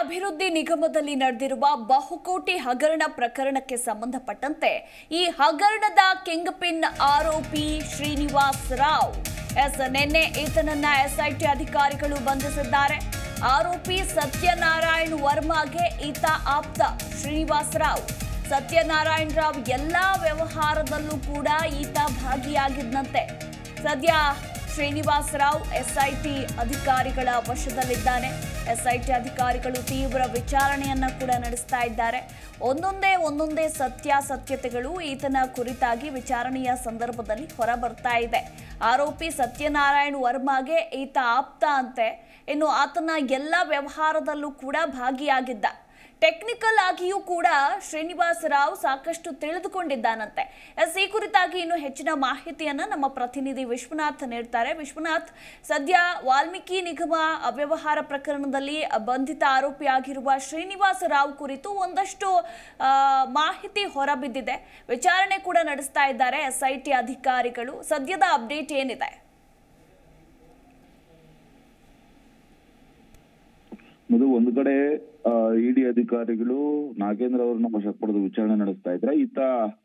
ಅಭಿವೃದ್ಧಿ ನಿಗಮದಲ್ಲಿ ನಡೆದಿರುವ ಬಹುಕೋಟಿ ಹಗರಣ ಪ್ರಕರಣಕ್ಕೆ ಸಂಬಂಧಪಟ್ಟಂತೆ ಈ ಹಗರಣದ ಕಿಂಗ್ ಪಿನ್ ಆರೋಪಿ ಶ್ರೀನಿವಾಸ್ ರಾವ್ ಎಸ್ ನಿನ್ನೆ ಈತನನ್ನ ಎಸ್ಐಟಿ ಅಧಿಕಾರಿಗಳು ಬಂಧಿಸಿದ್ದಾರೆ ಆರೋಪಿ ಸತ್ಯನಾರಾಯಣ್ ವರ್ಮಾಗೆ ಈತ ಆಪ್ತ ಶ್ರೀನಿವಾಸ್ ರಾವ್ ಸತ್ಯನಾರಾಯಣ್ ರಾವ್ ಎಲ್ಲಾ ವ್ಯವಹಾರದಲ್ಲೂ ಕೂಡ ಈತ ಭಾಗಿಯಾಗಿದ್ದಂತೆ ಸದ್ಯ ಶ್ರೀನಿವಾಸ್ ರಾವ್ ಎಸ್ಐಟಿ ಅಧಿಕಾರಿಗಳ ವಶದಲ್ಲಿದ್ದಾನೆ ಎಸ್ಐಟಿ ಅಧಿಕಾರಿಗಳು ತೀವ್ರ ವಿಚಾರಣೆಯನ್ನ ಕೂಡ ನಡೆಸ್ತಾ ಇದ್ದಾರೆ ಒಂದೊಂದೇ ಒಂದೊಂದೇ ಸತ್ಯಾಸತ್ಯತೆಗಳು ಈತನ ಕುರಿತಾಗಿ ವಿಚಾರಣೆಯ ಸಂದರ್ಭದಲ್ಲಿ ಹೊರ ಬರ್ತಾ ಇದೆ ಆರೋಪಿ ಸತ್ಯನಾರಾಯಣ್ ವರ್ಮಾಗೆ ಈತ ಆಪ್ತ ಅಂತೆ ಇನ್ನು ಆತನ ಎಲ್ಲ ವ್ಯವಹಾರದಲ್ಲೂ ಕೂಡ ಭಾಗಿಯಾಗಿದ್ದ ಟೆಕ್ನಿಕಲ್ ಆಗಿಯೂ ಕೂಡ ಶ್ರೀನಿವಾಸ್ ರಾವ್ ಸಾಕಷ್ಟು ತಿಳಿದುಕೊಂಡಿದ್ದಾನಂತೆ ಎಸ್ ಈ ಕುರಿತಾಗಿ ಇನ್ನು ಹೆಚ್ಚಿನ ಮಾಹಿತಿಯನ್ನ ನಮ್ಮ ಪ್ರತಿನಿಧಿ ವಿಶ್ವನಾಥ್ ನೀಡ್ತಾರೆ ವಿಶ್ವನಾಥ್ ಸದ್ಯ ವಾಲ್ಮೀಕಿ ನಿಗಮ ಅವ್ಯವಹಾರ ಪ್ರಕರಣದಲ್ಲಿ ಬಂಧಿತ ಆರೋಪಿಯಾಗಿರುವ ಶ್ರೀನಿವಾಸ್ ರಾವ್ ಕುರಿತು ಒಂದಷ್ಟು ಆ, ಮಾಹಿತಿ ಹೊರಬಿದ್ದಿದೆ ವಿಚಾರಣೆ ಕೂಡ ನಡೆಸ್ತಾ ಇದ್ದಾರೆ ಎಸ್ಐಟಿ ಅಧಿಕಾರಿಗಳು ಸದ್ಯದ ಅಪ್ಡೇಟ್ ಏನಿದೆ ಮಧು ಒಂದು ಕಡೆ ಇಡಿ ಅಧಿಕಾರಿಗಳು ನಾಗೇಂದ್ರ ಅವರನ್ನ ವಶಕ್ಕೆ ಪಡೆದು ವಿಚಾರಣೆ ನಡೆಸ್ತಾ ಇದ್ರೆ ಈತ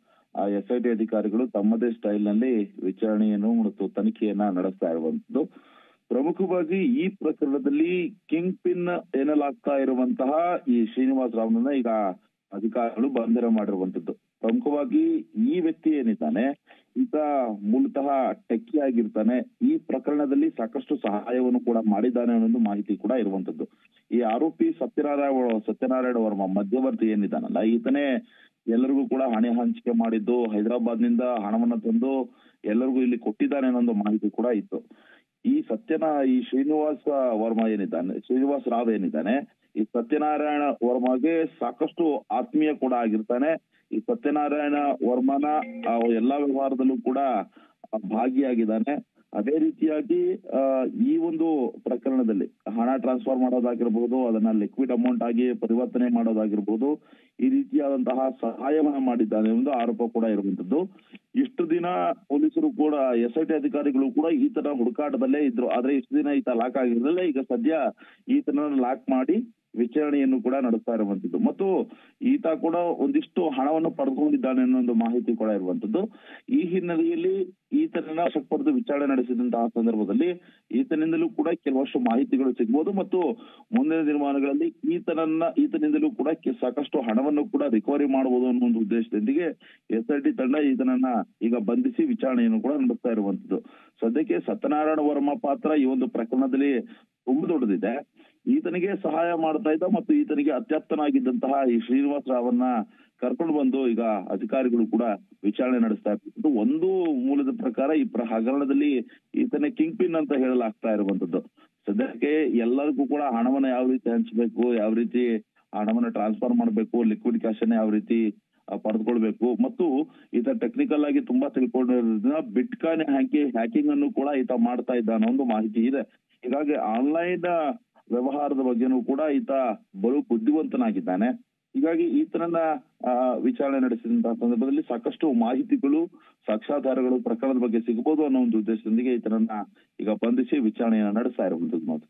ಎಸ್ ಐ ಟಿ ಅಧಿಕಾರಿಗಳು ತಮ್ಮದೇ ಸ್ಟೈಲ್ ನಲ್ಲಿ ವಿಚಾರಣೆಯನ್ನು ಮತ್ತು ತನಿಖೆಯನ್ನ ನಡೆಸ್ತಾ ಇರುವಂತದ್ದು ಪ್ರಮುಖವಾಗಿ ಈ ಪ್ರಕರಣದಲ್ಲಿ ಕಿಂಗ್ ಪಿನ್ ಎನ್ನಲಾಗ್ತಾ ಇರುವಂತಹ ಈ ಶ್ರೀನಿವಾಸ್ ರಾವ್ನನ್ನ ಈಗ ಅಧಿಕಾರಿಗಳು ಬಂಧನ ಮಾಡಿರುವಂತದ್ದು ಪ್ರಮುಖವಾಗಿ ಈ ವ್ಯಕ್ತಿ ಏನಿದ್ದಾನೆ ಈತ ಮೂಲತಃ ಟೆಕ್ಕಿ ಆಗಿರ್ತಾನೆ ಈ ಪ್ರಕರಣದಲ್ಲಿ ಸಾಕಷ್ಟು ಸಹಾಯವನ್ನು ಕೂಡ ಮಾಡಿದ್ದಾನೆ ಅನ್ನೋದು ಮಾಹಿತಿ ಕೂಡ ಇರುವಂತದ್ದು ಈ ಆರೋಪಿ ಸತ್ಯನಾರಾಯಣ ಸತ್ಯನಾರಾಯಣ ವರ್ಮ ಮಧ್ಯವರ್ತಿ ಏನಿದ್ದಾನಲ್ಲ ಈತನೇ ಎಲ್ಲರಿಗೂ ಕೂಡ ಹಣೆ ಹಂಚಿಕೆ ಮಾಡಿದ್ದು ಹೈದರಾಬಾದ್ ನಿಂದ ಹಣವನ್ನ ತಂದು ಎಲ್ಲರಿಗೂ ಇಲ್ಲಿ ಕೊಟ್ಟಿದ್ದಾನೆ ಅನ್ನೋ ಮಾಹಿತಿ ಕೂಡ ಇತ್ತು ಈ ಸತ್ಯನ ಈ ಶ್ರೀನಿವಾಸ ವರ್ಮ ಏನಿದ್ದಾನೆ ಶ್ರೀನಿವಾಸ್ ರಾವ್ ಏನಿದ್ದಾನೆ ಈ ಸತ್ಯನಾರಾಯಣ ವರ್ಮಗೆ ಸಾಕಷ್ಟು ಆತ್ಮೀಯ ಕೂಡ ಆಗಿರ್ತಾನೆ ಈ ಸತ್ಯನಾರಾಯಣ ವರ್ಮನ ಆ ಎಲ್ಲಾ ವ್ಯವಹಾರದಲ್ಲೂ ಕೂಡ ಭಾಗಿಯಾಗಿದ್ದಾನೆ ಅದೇ ರೀತಿಯಾಗಿ ಆ, ಈ ಒಂದು ಪ್ರಕರಣದಲ್ಲಿ ಹಣ ಟ್ರಾನ್ಸ್ಫರ್ ಮಾಡೋದಾಗಿರ್ಬೋದು ಅದನ್ನ ಲಿಕ್ವಿಡ್ ಅಮೌಂಟ್ ಆಗಿ ಪರಿವರ್ತನೆ ಮಾಡೋದಾಗಿರ್ಬೋದು ಈ ರೀತಿಯಾದಂತಹ ಸಹಾಯವನ್ನ ಮಾಡಿದ್ದಾನೆ ಎಂದು ಆರೋಪ ಕೂಡ ಇರುವಂತದ್ದು ಇಷ್ಟು ದಿನ ಪೊಲೀಸರು ಕೂಡ ಎಸ್ ಐ ಟಿ ಅಧಿಕಾರಿಗಳು ಕೂಡ ಈತನ ಹುಡುಕಾಟದಲ್ಲೇ ಇದ್ರು ಆದ್ರೆ ಇಷ್ಟು ದಿನ ಈತ ಲಾಕ್ ಆಗಿರಲಿಲ್ಲ ಈಗ ಸದ್ಯ ಈತನ ಲಾಕ್ ಮಾಡಿ ವಿಚಾರಣೆಯನ್ನು ಕೂಡ ನಡೆಸ್ತಾ ಇರುವಂತದ್ದು ಮತ್ತು ಈತ ಕೂಡ ಒಂದಿಷ್ಟು ಹಣವನ್ನು ಪಡೆದುಕೊಂಡಿದ್ದಾನೆ ಅನ್ನೋ ಒಂದು ಮಾಹಿತಿ ಕೂಡ ಇರುವಂತದ್ದು ಈ ಹಿನ್ನೆಲೆಯಲ್ಲಿ ಈತನನ್ನ ವಶಕ್ಕೆ ಪಡೆದು ವಿಚಾರಣೆ ನಡೆಸಿದಂತಹ ಸಂದರ್ಭದಲ್ಲಿ ಈತನಿಂದಲೂ ಕೂಡ ಕೆಲವಷ್ಟು ಮಾಹಿತಿಗಳು ಸಿಗ್ಬೋದು ಮತ್ತು ಮುಂದಿನ ದಿನಮಾನಗಳಲ್ಲಿ ಈತನನ್ನ ಈತನಿಂದಲೂ ಕೂಡ ಕೆ- ಸಾಕಷ್ಟು ಹಣವನ್ನು ಕೂಡ ರಿಕವರಿ ಮಾಡಬಹುದು ಅನ್ನೋ ಒಂದು ಉದ್ದೇಶದೊಂದಿಗೆ ಎಸ್ ಐ ಟಿ ತಂಡ ಈತನನ್ನ ಈಗ ಬಂಧಿಸಿ ವಿಚಾರಣೆಯನ್ನು ಕೂಡ ನಡೆಸ್ತಾ ಇರುವಂತದ್ದು ಸದ್ಯಕ್ಕೆ ಸತ್ಯನಾರಾಯಣ ವರ್ಮ ಪಾತ್ರ ಈ ಒಂದು ಪ್ರಕರಣದಲ್ಲಿ ತುಂಬಾ ದೊಡ್ಡದಿದೆ ಈತನಿಗೆ ಸಹಾಯ ಮಾಡ್ತಾ ಇದ್ದ ಮತ್ತು ಈತನಿಗೆ ಅತ್ಯಪ್ತನಾಗಿದ್ದಂತಹ ಈ ಶ್ರೀನಿವಾಸ್ ರಾವನ್ನ ಕರ್ಕೊಂಡು ಬಂದು ಈಗ ಅಧಿಕಾರಿಗಳು ಕೂಡ ವಿಚಾರಣೆ ನಡೆಸ್ತಾ ಇರ್ತಕ್ಕಂಥದ್ದು ಒಂದು ಮೂಲದ ಪ್ರಕಾರ ಈ ಪ್ರ- ಹಗರಣದಲ್ಲಿ ಈತನ ಕಿಂಗ್ ಪಿನ್ ಅಂತ ಹೇಳಲಾಗ್ತಾ ಇರುವಂತದ್ದು ಸದ್ಯಕ್ಕೆ ಎಲ್ಲರಿಗೂ ಕೂಡ ಹಣವನ್ನ ಯಾವ ರೀತಿ ಹಂಚಬೇಕು ಯಾವ ರೀತಿ ಹಣವನ್ನ ಟ್ರಾನ್ಸ್ಫರ್ ಮಾಡಬೇಕು ಲಿಕ್ವಿಡ್ ಕ್ಯಾಶ್ ಅನ್ನ ಯಾವ ರೀತಿ ಆ, ಪಡೆದುಕೊಳ್ಬೇಕು ಮತ್ತು ಈತ ಟೆಕ್ನಿಕಲ್ ಆಗಿ ತುಂಬಾ ತಿಳ್ಕೊಂಡಿರೋದ್ರಿಂದ ಬಿಟ್ ಕಾಯಿನ್ ಹ್ಯಾಕಿ ಹ್ಯಾಕಿಂಗ್ ಅನ್ನು ಕೂಡ ಈತ ಮಾಡ್ತಾ ಇದ್ದ ಅನ್ನೋ ಒಂದು ಮಾಹಿತಿ ಇದೆ ಹೀಗಾಗಿ ಆನ್ಲೈನ್ ವ್ಯವಹಾರದ ಬಗ್ಗೆನೂ ಕೂಡ ಈತ ಬಲು ಬುದ್ಧಿವಂತನಾಗಿದ್ದಾನೆ ಹೀಗಾಗಿ ಈತನನ್ನ ಆ, ವಿಚಾರಣೆ ನಡೆಸಿದಂತಹ ಸಂದರ್ಭದಲ್ಲಿ ಸಾಕಷ್ಟು ಮಾಹಿತಿಗಳು ಸಾಕ್ಷ್ಯಾಧಾರಗಳು ಪ್ರಕರಣದ ಬಗ್ಗೆ ಸಿಗಬಹುದು ಅನ್ನೋ ಒಂದು ಉದ್ದೇಶದೊಂದಿಗೆ ಈತನನ್ನ ಈಗ ಬಂಧಿಸಿ ವಿಚಾರಣೆಯನ್ನ ನಡೆಸ್ತಾ ಇರುವಂತದ್ದು ಮಾತು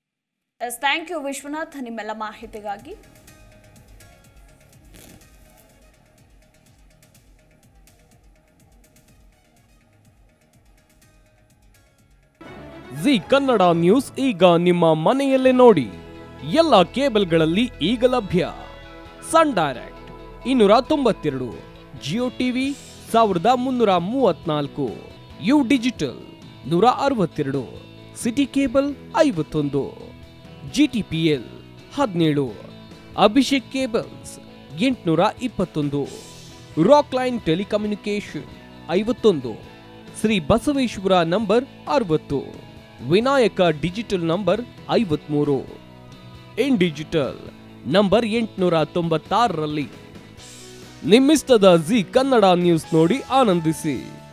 ಎಸ್ ಥ್ಯಾಂಕ್ ಯು ವಿಶ್ವನಾಥ್ ನಿಮ್ಮೆಲ್ಲ ಮಾಹಿತಿಗಾಗಿ ಜಿ ಕನ್ನಡ ನ್ಯೂಸ್ ಈಗ ನಿಮ್ಮ ಮನೆಯಲ್ಲೇ ನೋಡಿ ಎಲ್ಲ ಕೇಬಲ್ಗಳಲ್ಲಿ ಈಗ ಲಭ್ಯ ಸನ್ ಡೈರೆಕ್ಟ್ ಇನ್ನೂರ ತೊಂಬತ್ತೆರಡು ಜಿಯೋ ಟಿವಿ ಸಾವಿರದ ಮುನ್ನೂರ ಮೂವತ್ನಾಲ್ಕು ಯು ಡಿಜಿಟಲ್ ನೂರ ಅರವತ್ತೆರಡು ಸಿಟಿ ಕೇಬಲ್ ಐವತ್ತೊಂದು ಜಿಟಿಪಿಎಲ್ ಹದಿನೇಳು ಅಭಿಷೇಕ್ ಕೇಬಲ್ಸ್ ಎಂಟುನೂರ ಇಪ್ಪತ್ತೊಂದು ರಾಕ್ ಲೈನ್ ಟೆಲಿಕಮ್ಯುನಿಕೇಶನ್ ಐವತ್ತೊಂದು ಶ್ರೀ ಬಸವೇಶ್ವರ ನಂಬರ್ ಅರವತ್ತು ವಿನಾಯಕ ಡಿಜಿಟಲ್ ನಂಬರ್ ಐವತ್ಮೂರು ಇನ್ ಡಿಜಿಟಲ್ ನಂಬರ್ ಎಂಟುನೂರ ತೊಂಬತ್ತಾರರಲ್ಲಿ ನಿಮ್ಮಿಸ್ತದ ಜಿ ಕನ್ನಡ ನ್ಯೂಸ್ ನೋಡಿ ಆನಂದಿಸಿ